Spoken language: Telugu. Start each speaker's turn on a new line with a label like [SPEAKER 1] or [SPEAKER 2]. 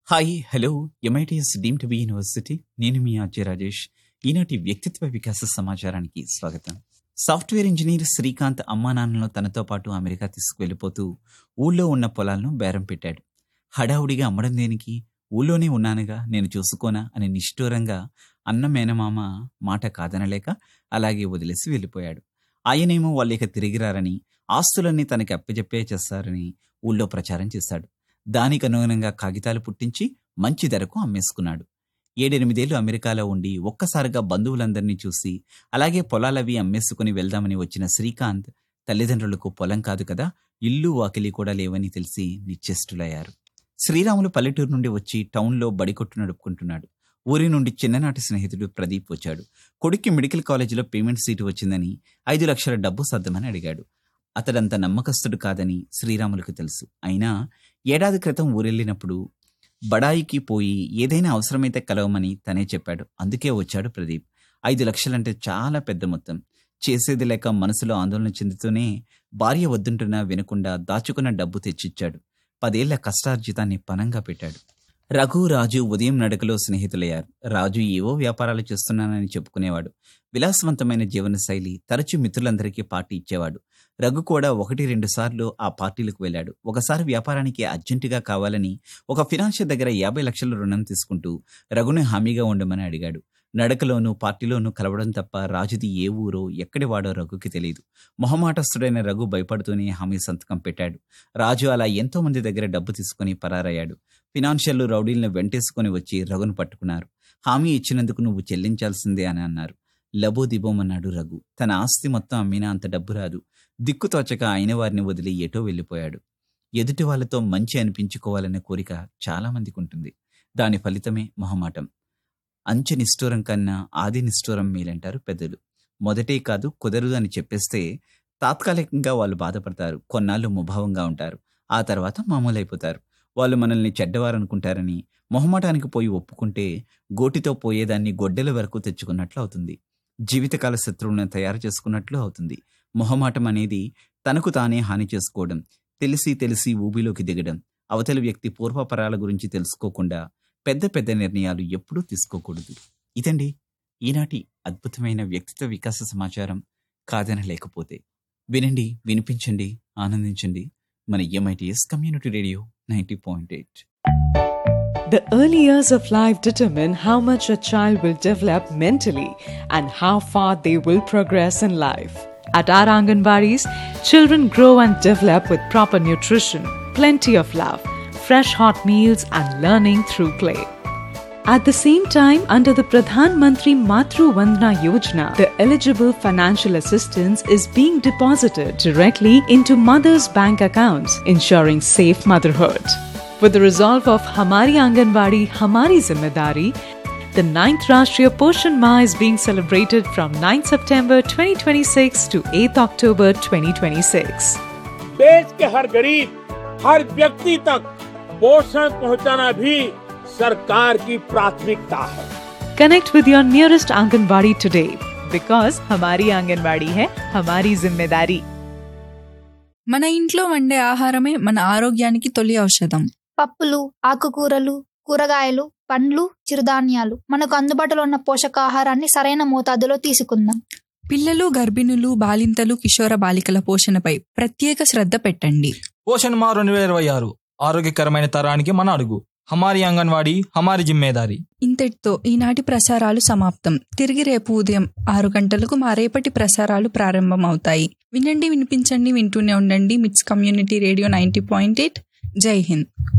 [SPEAKER 1] Hi hello MITS deem to be university నేను మీ ఆర్జే రాజేష్ ఈనాటి వ్యక్తిత్వ వికాస సమాచారానికి స్వాగతం సాఫ్ట్వేర్ ఇంజనీర్ శ్రీకాంత్ అమ్మా నాన్నలను తనతో పాటు అమెరికా తీసుకువెళ్ళిపోతూ ఊళ్ళో ఉన్న పొలాలను బేరం పెట్టాడు హడావుడిగా అమ్మడం దేనికి ఊళ్ళోనే ఉన్నానుగా నేను చూసుకోనా అని నిష్ఠూరంగా అన్న మేనమామ మాట కాదనలేక అలాగే వదిలేసి వెళ్ళిపోయాడు ఆయనేమో వాళ్ళు ఇక తిరిగిరారని ఆస్తులన్నీ తనకి అప్పచెప్పే చేస్తారని ఊళ్ళో ప్రచారం చేశాడు దానికి అనుగుణంగా కాగితాలు పుట్టించి మంచి ధరకు అమ్మేసుకున్నాడు ఏడెనిమిదేళ్లు అమెరికాలో ఉండి ఒక్కసారిగా బంధువులందరినీ చూసి అలాగే పొలాలవి అమ్మేసుకుని వెళ్దామని వచ్చిన శ్రీకాంత్ తల్లిదండ్రులకు పొలం కాదు కదా ఇల్లు వాకిలి కూడా లేవని తెలిసి నిశ్చేష్టులయ్యారు శ్రీరాములు పల్లెటూరు నుండి వచ్చి టౌన్లో బడికొట్టు నడుపుకుంటున్నాడు ఊరి నుండి చిన్ననాటి స్నేహితుడు ప్రదీప్ వచ్చాడు కొడుక్కి మెడికల్ కాలేజీలో పేమెంట్ సీటు వచ్చిందని ఐదు లక్షల డబ్బు సర్దమని అడిగాడు అతడంత నమ్మకస్తుడు కాదని శ్రీరాములకు తెలుసు అయినా ఏడాది క్రితం ఊరెళ్ళినప్పుడు బడాయికి పోయి ఏదైనా అవసరమైతే కలవమని తనే చెప్పాడు అందుకే వచ్చాడు ప్రదీప్ ఐదు లక్షలంటే చాలా పెద్ద మొత్తం చేసేది లేక మనసులో ఆందోళన చెందుతూనే భార్య వద్దుంటున్నా వినకుండా దాచుకున్న డబ్బు తెచ్చిచ్చాడు పదేళ్ల కష్టార్జితాన్ని పనంగా పెట్టాడు రఘు రాజు ఉదయం నడకలో స్నేహితులయ్యారు రాజు ఏవో వ్యాపారాలు చేస్తున్నానని చెప్పుకునేవాడు విలాసవంతమైన జీవనశైలి తరచు మిత్రులందరికీ పార్టీ ఇచ్చేవాడు రఘు కూడా ఒకటి రెండు సార్లు ఆ పార్టీలకు వెళ్ళాడు ఒకసారి వ్యాపారానికి అర్జెంటుగా కావాలని ఒక ఫినాన్షియర్ దగ్గర యాభై లక్షల రుణం తీసుకుంటూ రఘుని హామీగా ఉండమని అడిగాడు నడకలోనూ పార్టీలోనూ కలవడం తప్ప రాజుది ఏ ఊరో ఎక్కడి వాడో రఘుకి తెలియదు మొహమాటస్తుడైన రఘు భయపడుతూనే హామీ సంతకం పెట్టాడు రాజు అలా ఎంతో మంది దగ్గర డబ్బు తీసుకుని పరారయ్యాడు ఫినాన్షియర్లు రౌడీలను వెంటేసుకుని వచ్చి రఘును పట్టుకున్నారు హామీ ఇచ్చినందుకు నువ్వు చెల్లించాల్సిందే అని అన్నారు లబో దిబోమన్నాడు రఘు తన ఆస్తి మొత్తం అమ్మినా అంత డబ్బు రాదు దిక్కుతోచక అయిన వారిని వదిలి ఎటో వెళ్ళిపోయాడు ఎదుటి వాళ్ళతో మంచి అనిపించుకోవాలనే కోరిక చాలా మందికి ఉంటుంది దాని ఫలితమే మొహమాటం అంచె నిష్ఠూరం కన్నా ఆది నిష్ఠూరం మేలంటారు పెద్దలు మొదటే కాదు కుదరదు అని చెప్పేస్తే తాత్కాలికంగా వాళ్ళు బాధపడతారు కొన్నాళ్ళు ముభావంగా ఉంటారు ఆ తర్వాత మామూలైపోతారు వాళ్ళు మనల్ని చెడ్డవారనుకుంటారని మొహమాటానికి పోయి ఒప్పుకుంటే గోటితో పోయేదాన్ని గొడ్డెల వరకు తెచ్చుకున్నట్లు అవుతుంది జీవితకాల శత్రువులను తయారు చేసుకున్నట్లు అవుతుంది మొహమాటం అనేది తనకు తానే హాని చేసుకోవడం తెలిసి తెలిసి ఊబిలోకి దిగడం అవతలి వ్యక్తి పూర్వపరాల గురించి తెలుసుకోకుండా పెద్ద పెద్ద నిర్ణయాలు ఎప్పుడూ తీసుకోకూడదు ఇదండి ఈనాటి అద్భుతమైన వ్యక్తిత్వ వికాస సమాచారం కాదనలేకపోతే వినండి వినిపించండి ఆనందించండి మన MITS community radio ninety point eight
[SPEAKER 2] The early years of life determine how much a child will develop mentally and how far they will progress in life. At our Anganwadis, children grow and develop with proper nutrition, plenty of love, fresh hot meals, and learning through play. At the same time, under the Pradhan Mantri Matru Vandana Yojana, the eligible financial assistance is being deposited directly into mothers' bank accounts, ensuring safe motherhood. With the resolve of Hamari Anganwadi, Hamari Zimmedari, the 9th Rashtriya Poshan Ma is being celebrated from 9th September 2026 to 8th October 2026.
[SPEAKER 3] देश के हर गरीब हर व्यक्ति तक पोषण पहुंचाना भी सरकार की प्राथमिकता है
[SPEAKER 2] Connect with your nearest Anganwadi today because Hamari Anganwadi hai Hamari Zimmedari.
[SPEAKER 4] మన ఇంట్లో వండే ఆహారమే మన ఆరోగ్యానికి తొలి ఔషధం
[SPEAKER 5] పప్పులు ఆకుకూరలు కూరగాయలు పండ్లు చిరుధాన్యాలు మనకు అందుబాటులో ఉన్న పోషకాహారాన్ని సరైన మోతాదులో తీసుకుందాం
[SPEAKER 4] పిల్లలు గర్భిణులు బాలింతలు కిషోర బాలికల పోషణపై ప్రత్యేక శ్రద్ధ పెట్టండి
[SPEAKER 6] పోషణ్ మా రెండు వేల ఇరవై ఆరు ఆరోగ్యకరమైన తరానికి మన అడుగు హమారి అంగన్వాడీ హమారి జిమ్మేదారి
[SPEAKER 4] ఇంతటితో ఈనాటి ప్రసారాలు సమాప్తం తిరిగి రేపు ఉదయం ఆరు గంటలకు మా రేపటి ప్రసారాలు ప్రారంభమవుతాయి వినండి వినిపించండి వింటూనే ఉండండి MITS community radio ninety point eight జై హింద్